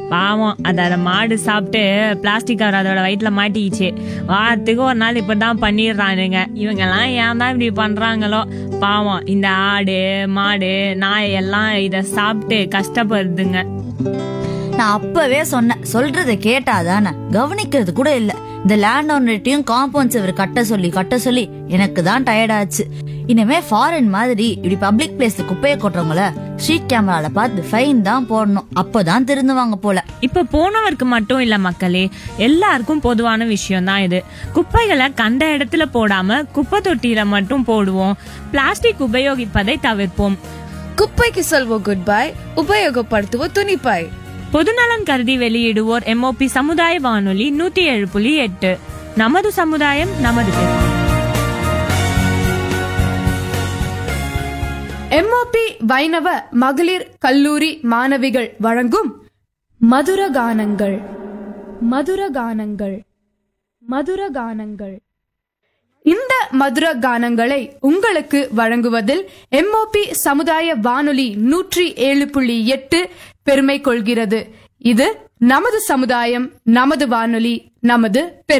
பாவம் அதோட மாடு சாப்பிட்டு பிளாஸ்டிக் கவர் அதோட வயிற்றுல மாட்டிக்கிச்சு வாரத்துக்கு ஒரு நாள் இப்படிதான் பண்ணிடுறானுங்க இவங்கெல்லாம் ஏன் தான் இப்படி பண்றாங்களோ பாவம் இந்த ஆடு மாடு நாய் எல்லாம் இத சாப்பிட்டு கஷ்டப்படுதுங்க நான் அப்பவே சொன்னேன் சொல்றத கேட்டாதானே கவனிக்கிறது கூட இல்ல இந்த லேண்ட் ஓனர்ட்டையும் காம்பவுண்ட் செவர் கட்ட சொல்லி கட்ட சொல்லி எனக்கு தான் டயர்ட் ஆச்சு இனிமே ஃபாரின் மாதிரி இப்படி பப்ளிக் பிளேஸ்ல குப்பையை கொட்டுறவங்கள ஸ்ட்ரீட் கேமரால பார்த்து ஃபைன் தான் போடணும் அப்பதான் திருந்துவாங்க போல இப்ப போனவருக்கு மட்டும் இல்ல மக்களே எல்லாருக்கும் பொதுவான விஷயம் தான் இது குப்பைகளை கண்ட இடத்துல போடாம குப்பை தொட்டியில மட்டும் போடுவோம் பிளாஸ்டிக் உபயோகிப்பதை தவிர்ப்போம் குப்பைக்கு சொல்வோம் குட் பை உபயோகப்படுத்துவோம் துணிப்பாய் பொதுநலன் கருதி வெளியிடுவோர் எம்ஓபி சமுதாய வானொலி நூத்தி ஏழு புள்ளி எட்டு நமது சமுதாயம் நமது பெருமை. எம்ஓபி வைணவ மகளிர் கல்லூரி மாணவிகள் வழங்கும் மதுர கானங்கள் மதுர கானங்கள் மதுர கானங்கள் இந்த மதுர கானங்களை உங்களுக்கு வழங்குவதில் எம்ஓபி சமுதாய வானொலி நூற்றி ஏழு புள்ளி எட்டு பெருமை கொள்கிறது இது நமது சமுதாயம் நமது வானொலி நமது பெருமை